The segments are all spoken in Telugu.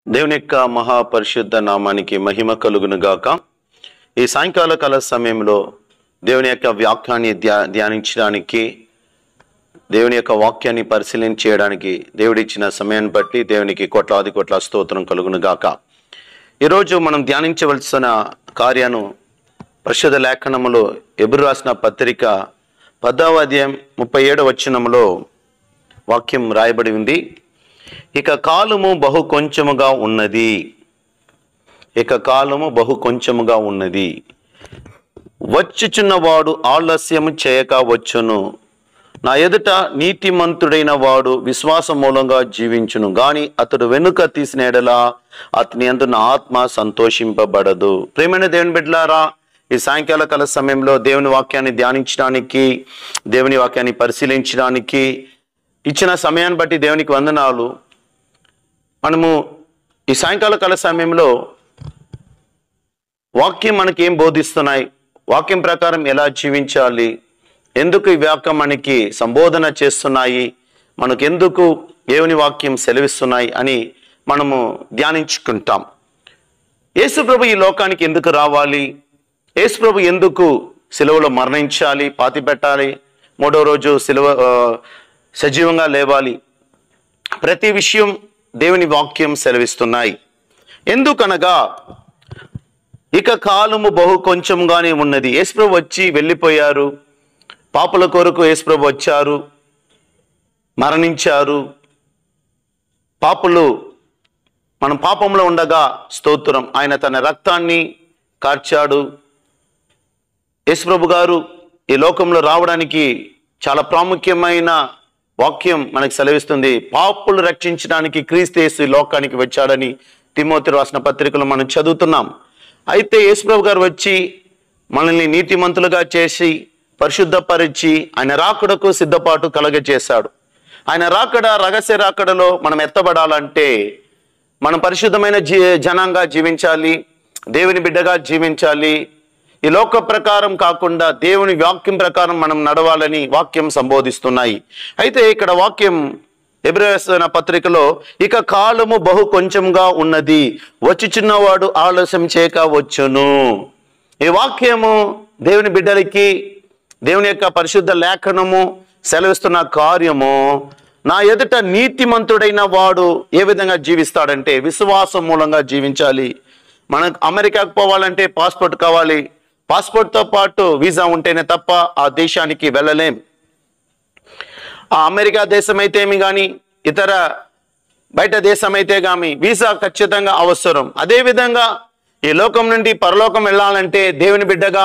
దేవుని యొక్క మహాపరిశుద్ధ నామానికి మహిమ కలుగును గాక ఈ సాయంకాల కాల సమయంలో దేవుని యొక్క వాక్యాన్ని ధ్యా ధ్యానించడానికి దేవుని యొక్క వాక్యాన్ని పరిశీలన చేయడానికి దేవుడిచ్చిన సమయాన్ని బట్టి దేవునికి కోట్లాది కోట్ల స్తోత్రం కలుగును గాక ఈరోజు మనం ధ్యానించవలసిన కార్యాను పరిశుద్ధ లేఖనములో ఎబురు రాసిన పత్రిక పదవ అధ్యాయం ముప్పై ఏడవ వచనములో వాక్యం రాయబడి ఉంది ఇక కాలము బహు కొంచెముగా ఉన్నది ఇక కాలము బహు కొంచెముగా ఉన్నది వచ్చుచున్నవాడు ఆలస్యము చేయక వచ్చును నా ఎదుట నీతిమంతుడైన వాడు విశ్వాస మూలంగా జీవించును గాని అతడు వెనుక తీసిన ఎడలా అతని అందు నా ఆత్మ సంతోషింపబడదు ప్రేమైన దేవుని బిడ్డలారా ఈ సాయంకాల కాల సమయంలో దేవుని వాక్యాన్ని ధ్యానించడానికి దేవుని వాక్యాన్ని పరిశీలించడానికి ఇచ్చిన సమయాన్ని బట్టి దేవునికి వందనాలు మనము ఈ సాయంకాల కాల సమయంలో వాక్యం మనకి ఏం బోధిస్తున్నాయి వాక్యం ప్రకారం ఎలా జీవించాలి ఎందుకు ఈ వాక్యం మనకి సంబోధన చేస్తున్నాయి మనకు ఎందుకు దేవుని వాక్యం సెలవిస్తున్నాయి అని మనము ధ్యానించుకుంటాం యేసుప్రభు ఈ లోకానికి ఎందుకు రావాలి యేసుప్రభు ఎందుకు సిలువలో మరణించాలి పాతి పెట్టాలి మూడో రోజు సిలువ ఆ, సజీవంగా లేవాలి ప్రతి విషయం దేవుని వాక్యం సెలవిస్తున్నాయి ఎందుకనగా ఇక కాలము బహు కొంచెంగానే ఉన్నది యేసుప్రభు వచ్చి వెళ్ళిపోయారు పాపుల కొరకు యేసుప్రభు వచ్చారు మరణించారు పాపులు మనం పాపంలో ఉండగా స్తోత్రం ఆయన తన రక్తాన్ని కార్చాడు యేసుప్రభు గారు ఈ లోకంలో రావడానికి చాలా ప్రాముఖ్యమైన వాక్యం మనకు సెలవిస్తుంది పాపులు రక్షించడానికి క్రీస్తు యేసు ఈ లోకానికి వచ్చాడని తిమోతి రాసిన పత్రికలు మనం చదువుతున్నాం అయితే యేసుప్రభు గారు వచ్చి మనల్ని నీతిమంతులుగా చేసి పరిశుద్ధపరిచి ఆయన రాకడకు సిద్ధపాటు కలగజేశాడు ఆయన రాకడ రహస్య రాకడలో మనం ఎత్తబడాలంటే మనం పరిశుద్ధమైన జీ జనంగా జీవించాలి దేవుని బిడ్డగా జీవించాలి ఈ లోక ప్రకారం కాకుండా దేవుని వాక్యం ప్రకారం మనం నడవాలని వాక్యం సంబోధిస్తున్నాయి అయితే ఇక్కడ వాక్యం ఎబ్రసిన పత్రికలో ఇక కాలము బహు కొంచెంగా ఉన్నది వచ్చుచున్నవాడు ఆలస్యం చేయక వచ్చును ఈ వాక్యము దేవుని బిడ్డలకి దేవుని యొక్క పరిశుద్ధ లేఖనము సెలవిస్తున్న కార్యము నా ఎదుట నీతిమంతుడైన వాడు ఏ విధంగా జీవిస్తాడంటే విశ్వాసం మూలంగా జీవించాలి మనకు అమెరికాకు పోవాలంటే పాస్పోర్ట్ కావాలి పాస్పోర్ట్తో పాటు వీసా ఉంటేనే తప్ప ఆ దేశానికి వెళ్ళలేం ఆ అమెరికా దేశం అయితే ఏమి కానీ ఇతర బయట దేశం అయితే కానీ వీసా ఖచ్చితంగా అవసరం అదే విధంగా ఈ లోకం నుండి పరలోకం వెళ్ళాలంటే దేవుని బిడ్డగా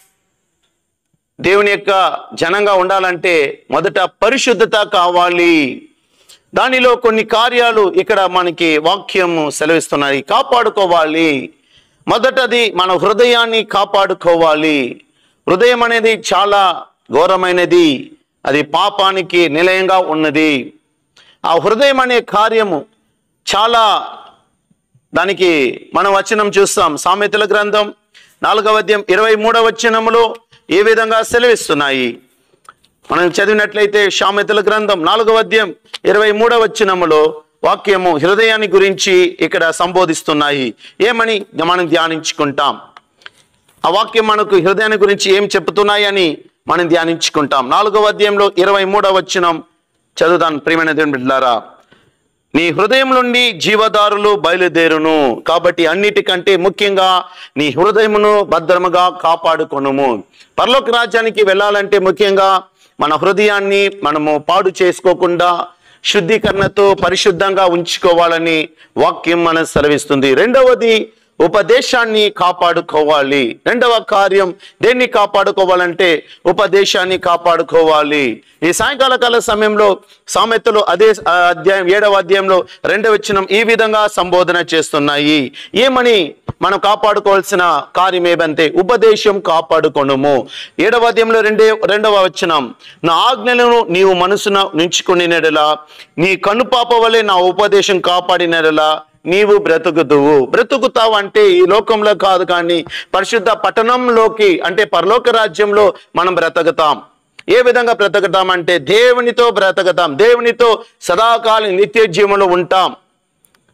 దేవుని యొక్క జనంగా ఉండాలంటే మొదట పరిశుద్ధత కావాలి దానిలో కొన్ని కార్యాలు ఇక్కడ మనకి వాక్యము సెలవిస్తున్నాయి కాపాడుకోవాలి మొదటది మన హృదయాన్ని కాపాడుకోవాలి హృదయం అనేది చాలా ఘోరమైనది అది పాపానికి నిలయంగా ఉన్నది ఆ హృదయం అనే కార్యము చాలా దానికి మనం వచనం చూస్తాం సామెతల గ్రంథం నాలుగవ అధ్యాయం ఇరవై మూడవ వచనములో ఏ విధంగా సెలవిస్తున్నాయి మనం చదివినట్లయితే సామెతల గ్రంథం నాలుగవ అధ్యాయం ఇరవై మూడవ వచనములో వాక్యము హృదయాన్ని గురించి ఇక్కడ సంబోధిస్తున్నాయి ఏమని మనం ధ్యానించుకుంటాం ఆ వాక్యం మనకు హృదయాన్ని గురించి ఏం చెప్తున్నాయని మనం ధ్యానించుకుంటాం నాలుగవ అధ్యాయంలో ఇరవై మూడవ వచనం చదువుతాను ప్రియమైన దేవుని బిడ్డలారా నీ హృదయం నుండి జీవదారులు బయలుదేరును కాబట్టి అన్నిటికంటే ముఖ్యంగా నీ హృదయమును భద్రముగా కాపాడుకొనుము పరలోక రాజ్యానికి వెళ్ళాలంటే ముఖ్యంగా మన హృదయాన్ని మనము పాడు చేసుకోకుండా శుద్ధీకరణతో పరిశుద్ధంగా ఉంచుకోవాలని వాక్యం మనం సెలవిస్తుంది రెండవది ఉపదేశాన్ని కాపాడుకోవాలి రెండవ కార్యం దేన్ని కాపాడుకోవాలంటే ఉపదేశాన్ని కాపాడుకోవాలి ఈ సాయంకాల కాల సమయంలో సామెతలు అదే ఆ, అధ్యాయం ఏడవ అధ్యాయంలో రెండవ వచనం ఈ విధంగా సంబోధన చేస్తున్నాయి ఏమని మనం కాపాడుకోవాల్సిన కార్యం ఏమంటే ఉపదేశం కాపాడుకొనుము ఏడవ అధ్యాయంలో రెండే రెండవ వచనం నా ఆజ్ఞలను నీవు మనసున నుంచుకునేలా నీ కనుపాప వలె నా ఉపదేశం కాపాడినలా నీవు బ్రతుకుదువు బ్రతుకుతావు అంటే ఈ లోకంలో కాదు కానీ పరిశుద్ధ పట్టణంలోకి అంటే పరలోక రాజ్యంలో మనం బ్రతుకుతాం ఏ విధంగా బ్రతకతాం అంటే దేవునితో బ్రతకతాం దేవునితో సదాకాలం నిత్య జీవంలో ఉంటాం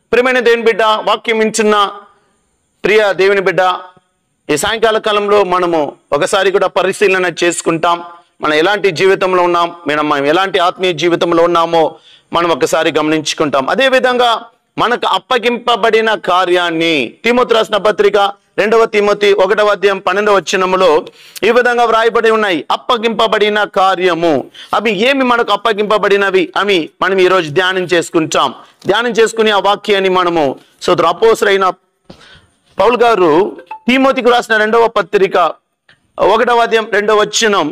ప్రియమైన దేవుని బిడ్డ వాక్యం వింటున్న ప్రియ దేవుని బిడ్డ ఈ సాయంకాల కాలంలో మనము ఒకసారి కూడా పరిశీలన చేసుకుంటాం మనం ఎలాంటి జీవితంలో ఉన్నాం మనం మనం ఎలాంటి ఆత్మీయ జీవితంలో ఉన్నామో మనం ఒకసారి గమనించుకుంటాం అదే విధంగా మనకు అప్పగింపబడిన కార్యాన్ని తిమోతి రాసిన పత్రిక రెండవ తిమోతి ఒకటవ అధ్యాయం పన్నెండవ వచనములో ఈ విధంగా వ్రాయబడి ఉన్నాయి అప్పగింపబడిన కార్యము అవి ఏమి మనకు అప్పగింపబడినవి అని మనం ఈరోజు ధ్యానం చేసుకుంటాం ధ్యానం చేసుకుని ఆ వాక్యాన్ని మనము సోదరు అపోసరైన పౌల్ గారు తిమోతికి రాసిన రెండవ పత్రిక ఒకటవ అధ్యాయం రెండవ వచనం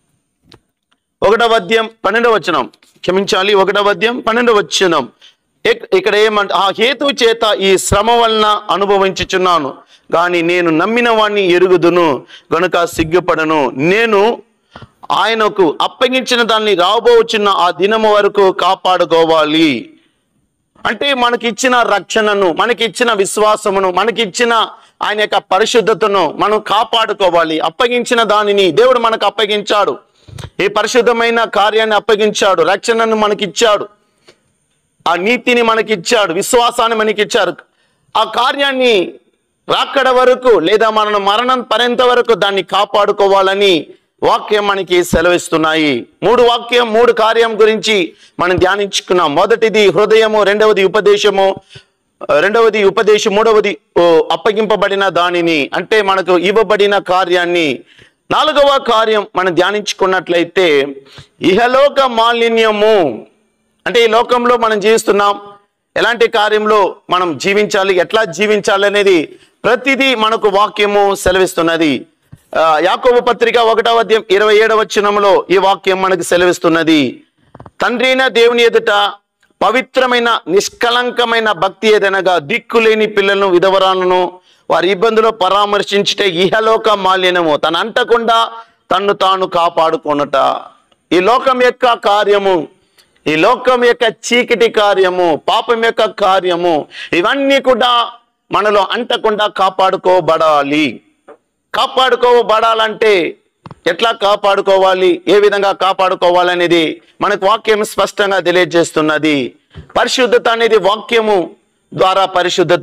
ఒకటవ అధ్యాయం పన్నెండవ వచనం క్షమించాలి ఒకటవ అధ్యాయం పన్నెండవ వచనం ఇక్- ఇక్కడ ఏమంట ఆ హేతు చేత ఈ శ్రమ వలన అనుభవించుచున్నాను కానీ నేను నమ్మిన వాణ్ణి ఎరుగుదును గనుక సిగ్గుపడను నేను ఆయనకు అప్పగించిన దాన్ని రాబోచున్న ఆ దినము వరకు కాపాడుకోవాలి అంటే మనకిచ్చిన రక్షణను మనకిచ్చిన విశ్వాసమును మనకిచ్చిన ఆయన యొక్క పరిశుద్ధతను మనం కాపాడుకోవాలి అప్పగించిన దానిని దేవుడు మనకు అప్పగించాడు ఈ పరిశుద్ధమైన కార్యాన్ని అప్పగించాడు రక్షణను మనకిచ్చాడు ఆ నీతిని మనకిచ్చాడు విశ్వాసాన్ని మనకిచ్చారు ఆ కార్యాన్ని రాకడ వరకు లేదా మన మరణం పర్యంత వరకు దాన్ని కాపాడుకోవాలని వాక్యం మనకి సెలవిస్తున్నాయి మూడు వాక్యం మూడు కార్యం గురించి మనం ధ్యానించుకున్నాం మొదటిది హృదయము రెండవది ఉపదేశము ఆ, రెండవది ఉపదేశం మూడవది ఓ, అప్పగింపబడిన దానిని అంటే మనకు ఇవ్వబడిన కార్యాన్ని నాలుగవ కార్యం మనం ధ్యానించుకున్నట్లయితే ఇహలోక మాలిన్యము అంటే ఈ లోకంలో మనం జీవిస్తున్నాం ఎలాంటి కార్యంలో మనం జీవించాలి ఎట్లా జీవించాలి అనేది ప్రతిదీ మనకు వాక్యము సెలవిస్తున్నది ఆ, యాకోబు పత్రిక ఒకటవ అధ్యాయం ఇరవై ఏడవ వచనంలో ఈ వాక్యం మనకు సెలవిస్తున్నది తండ్రి అయిన దేవుని ఎదుట పవిత్రమైన నిష్కలంకమైన భక్తి ఏదనగా దిక్కులేని పిల్లలను విధవరాలను వారి ఇబ్బందులు పరామర్శించితే ఇహలోక మాలిన్యము తన అంటకుండా తన్ను తాను కాపాడుకొనుట ఈ లోకం యొక్క కార్యము ఈ లోకం యొక్క చీకటి కార్యము పాపం యొక్క కార్యము ఇవన్నీ కూడా మనలో అంటకుండా కాపాడుకోబడాలి కాపాడుకోబడాలంటే ఎట్లా కాపాడుకోవాలి ఏ విధంగా కాపాడుకోవాలనేది మనకు వాక్యం స్పష్టంగా తెలియజేస్తున్నది పరిశుద్ధత అనేది వాక్యము ద్వారా పరిశుద్ధత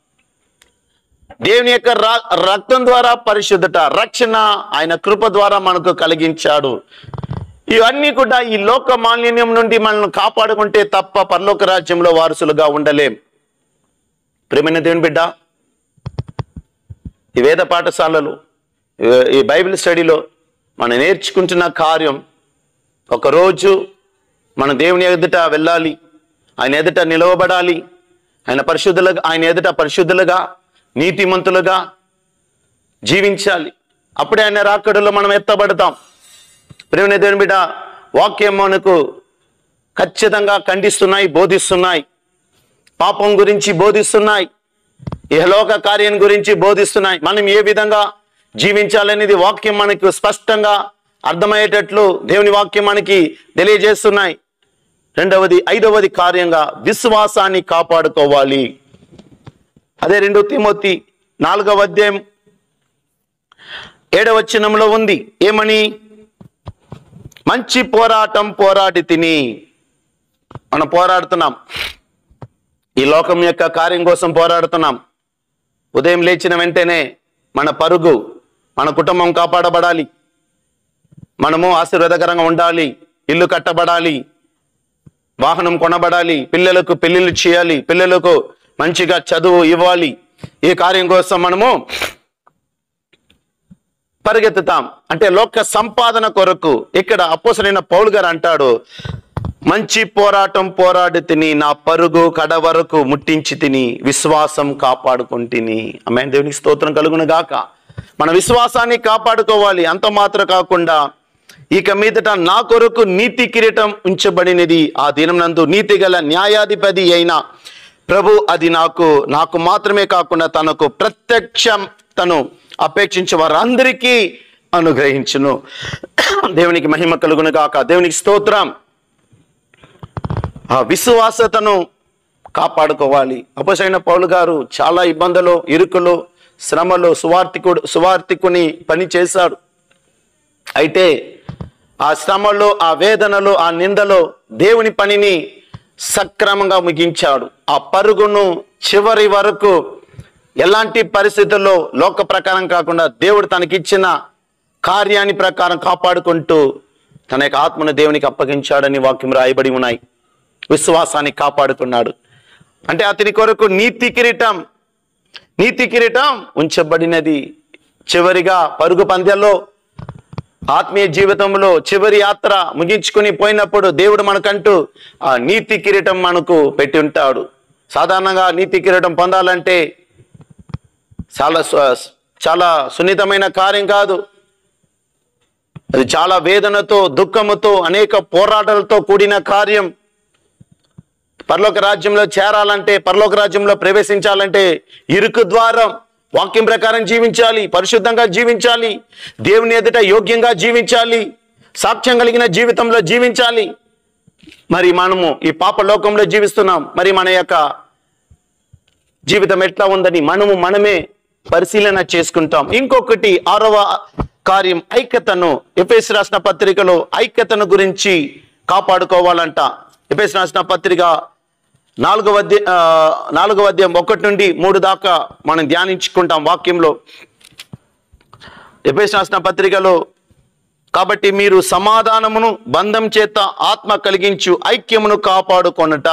దేవుని యొక్క రా- రక్తం ద్వారా పరిశుద్ధత రక్షణ ఆయన కృప ద్వారా మనకు కలిగించాడు ఇవన్నీ కూడా ఈ లోక మాలిన్యం నుండి మనల్ని కాపాడుకుంటే తప్ప పరలోక రాజ్యంలో వారసులుగా ఉండలేం ప్రేమైన దేవుని బిడ్డ ఈ వేద పాఠశాలలు ఈ- ఈ బైబిల్ స్టడీలో మనం నేర్చుకుంటున్న కార్యం ఒకరోజు మన దేవుని ఎదుట వెళ్ళాలి ఆయన ఎదుట నిలవబడాలి ఆయన పరిశుద్ధులుగా ఆయన ఎదుట పరిశుద్ధులుగా నీతిమంతులుగా జీవించాలి అప్పుడే ఆయన రాకడలో మనం ఎత్తబడతాం ప్రేమ దేవుని బిడ్డ వాక్యం మనకు ఖచ్చితంగా ఖండిస్తున్నాయి బోధిస్తున్నాయి పాపం గురించి బోధిస్తున్నాయి ఇహలోక కార్యం గురించి బోధిస్తున్నాయి మనం ఏ విధంగా జీవించాలనేది వాక్యం మనకు స్పష్టంగా అర్థమయ్యేటట్లు దేవుని వాక్యం మనకి తెలియజేస్తున్నాయి రెండవది ఐదవది కార్యంగా విశ్వాసాన్ని కాపాడుకోవాలి అదే రెండు తిమోతి నాలుగవ అధ్యాయం ఏడవచనంలో ఉంది ఏమని మంచి పోరాటం పోరాడి తిని మనం పోరాడుతున్నాం ఈ లోకం యొక్క కార్యం కోసం పోరాడుతున్నాం ఉదయం లేచిన వెంటనే మన పరుగు మన కుటుంబం కాపాడబడాలి మనము ఆశీర్వాదకరంగా ఉండాలి ఇల్లు కట్టబడాలి వాహనం కొనబడాలి పిల్లలకు పెళ్లిళ్ళు చేయాలి పిల్లలకు మంచిగా చదువు ఇవ్వాలి ఈ కార్యం కోసం మనము పరిగెత్తుతాం అంటే లోక సంపాదన కొరకు ఇక్కడ అపోసరైన పౌలు గారు అంటాడు మంచి పోరాటం పోరాడి తిని నా పరుగు కడ వరకు ముట్టించి తిని విశ్వాసం కాపాడుకుంటుని అమ్మాయి దేవునికి స్తోత్రం కలుగును గాక మన విశ్వాసాన్ని కాపాడుకోవాలి అంత మాత్రం కాకుండా ఇక మీదట నా కొరకు నీతి కిరీటం ఉంచబడినది ఆ దినమునందు నీతి గల న్యాయాధిపతి అయిన ప్రభు అది నాకు నాకు మాత్రమే కాకుండా తనకు ప్రత్యక్షం తను అపేక్షించే వారందరికీ అనుగ్రహించును దేవునికి మహిమ కలుగును గాక దేవునికి స్తోత్రం ఆ విశ్వాసతను కాపాడుకోవాలి అపసైన పౌలు గారు చాలా ఇబ్బందులు ఇరుకులు శ్రమలు సువార్థికుడు సువార్థికుని పని చేశాడు అయితే ఆ శ్రమలో ఆ వేదనలో ఆ నిందలో దేవుని పనిని సక్రమంగా ముగించాడు ఆ పరుగును చివరి వరకు ఎలాంటి పరిస్థితుల్లో లోక ప్రకారం కాకుండా దేవుడు తనకిచ్చిన కార్యాన్ని ప్రకారం కాపాడుకుంటూ తన యొక్క ఆత్మను దేవునికి అప్పగించాడని వాక్యం రాయబడి ఉన్నాయి విశ్వాసాన్ని కాపాడుకున్నాడు అంటే అతని కొరకు నీతి కిరీటం నీతి కిరీటం ఉంచబడినది చివరిగా పరుగు పందెల్లో ఆత్మీయ జీవితంలో చివరి యాత్ర ముగించుకుని పోయినప్పుడు దేవుడు మనకంటూ ఆ నీతి కిరీటం మనకు పెట్టి ఉంటాడు సాధారణంగా నీతి కిరీటం పొందాలంటే చాలా సు- చాలా సున్నితమైన కార్యం కాదు అది చాలా వేదనతో దుఃఖముతో అనేక పోరాటాలతో కూడిన కార్యం పరలోక రాజ్యంలో చేరాలంటే పరలోక రాజ్యంలో ప్రవేశించాలంటే ఇరుకు ద్వారం వాక్యం ప్రకారం జీవించాలి పరిశుద్ధంగా జీవించాలి దేవుని ఎదుట యోగ్యంగా జీవించాలి సాక్ష్యం కలిగిన జీవితంలో జీవించాలి మరి మనము ఈ పాప లోకంలో జీవిస్తున్నాం మరి మన యొక్క జీవితం ఎట్లా ఉందని మనము మనమే పరిశీలన చేసుకుంటాం ఇంకొకటి ఆరవ కార్యం ఐక్యతను ఎఫ్ఎస్ రాసిన పత్రికలో ఐక్యతను గురించి కాపాడుకోవాలంట ఎఫ్ఎస్ రాసిన పత్రిక నాలుగవ అధ్య ఆ, నాలుగవ అధ్యాయం ఒకటి నుండి మూడు దాకా మనం ధ్యానించుకుంటాం వాక్యంలో ఎఫ్ఎస్ రాసిన పత్రికలో కాబట్టి మీరు సమాధానమును బంధం చేత ఆత్మ కలిగించు ఐక్యమును కాపాడుకొనట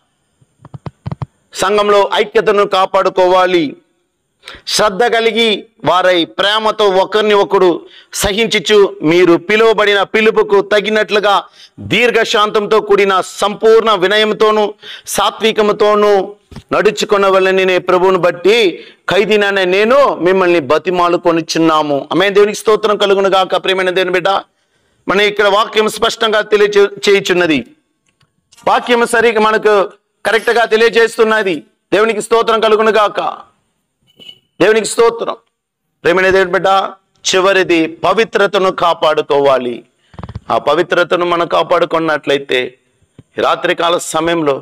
సంఘంలో ఐక్యతను కాపాడుకోవాలి శ్రద్ధ కలిగి వారై ప్రేమతో ఒకరిని ఒకడు సహించుచు మీరు పిలువబడిన పిలుపుకు తగినట్లుగా దీర్ఘశాంతంతో కూడిన సంపూర్ణ వినయంతోనూ సాత్వికముతోనూ నడుచుకునవలని నే ప్రభువును బట్టి ఖైదీననే నేను మిమ్మల్ని బతిమాలు కొనిచున్నాము ఆమె దేవునికి స్తోత్రం కలుగును గాక ప్రియమైన దేవుని బిడ్డ మన ఇక్కడ వాక్యం స్పష్టంగా తెలియచే చేయుచున్నది వాక్యం సరిగా మనకు కరెక్ట్ గా తెలియజేస్తున్నది దేవునికి స్తోత్రం కలుగును గాక దేవునికి స్తోత్రం ప్రేమైన దేవుని బిడ్డ చివరిది పవిత్రతను కాపాడుకోవాలి ఆ పవిత్రతను మనం కాపాడుకున్నట్లయితే ఈ రాత్రికాల సమయంలో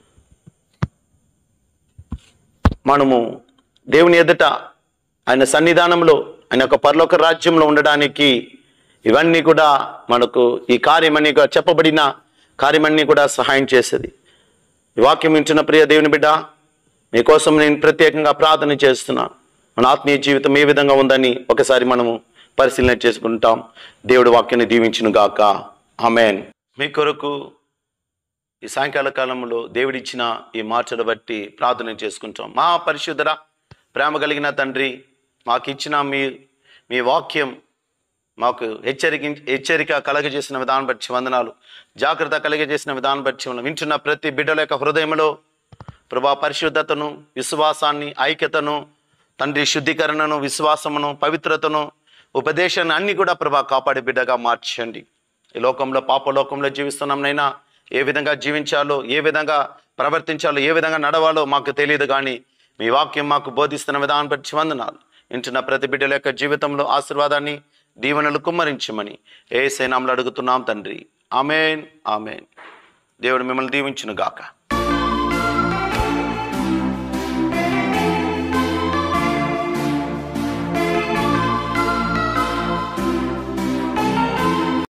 మనము దేవుని ఎదుట ఆయన సన్నిధానంలో ఆయన యొక్క పరలోక రాజ్యంలో ఉండడానికి ఇవన్నీ కూడా మనకు ఈ కార్యమని కూడా చెప్పబడిన కార్యమన్నీ కూడా సహాయం చేసేది ఈ వాక్యం వింటున్న ప్రియ దేవుని బిడ్డ మీకోసం నేను ప్రత్యేకంగా ప్రార్థన చేస్తున్నా మన ఆత్మీయ జీవితం ఏ విధంగా ఉందని ఒకసారి మనము పరిశీలన చేసుకుంటాం దేవుడి వాక్యాన్ని దీవించును గాక ఆమెన్ మీ కొరకు ఈ సాయంకాల కాలంలో దేవుడిచ్చిన ఈ మార్చను బట్టి ప్రార్థన చేసుకుంటాం మా పరిశుద్ధర ప్రేమ కలిగిన తండ్రి మాకు ఇచ్చిన మీ మీ వాక్యం మాకు హెచ్చరిక హెచ్చరిక కలగజేసిన విధానం బట్టి వందనాలు జాగ్రత్త కలగజేసిన విధానం బట్టి వందనాలు. వింటున్న ప్రతి బిడ్డల యొక్క హృదయంలో ప్రభా పరిశుద్ధతను విశ్వాసాన్ని ఐక్యతను తండ్రి శుద్ధీకరణను విశ్వాసమును పవిత్రతను ఉపదేశాన్ని అన్ని కూడా ప్రభా కాపాడే బిడ్డగా మార్చండి ఈ లోకంలో పాప లోకంలో జీవిస్తున్నాం నైనా ఏ విధంగా జీవించాలో ఏ విధంగా ప్రవర్తించాలో ఏ విధంగా నడవాలో మాకు తెలియదు కానీ మీ వాక్యం మాకు బోధిస్తున్న విధానం బట్టి వందనాలు వింటున్న ప్రతి బిడ్డల యొక్క జీవితంలో ఆశీర్వాదాన్ని దీవెనలు కుమ్మరించమని ఏ సైనాంలో అడుగుతున్నాం తండ్రి ఆమెన్ ఆమెన్ దేవుడు మిమ్మల్ని దీవించును గాక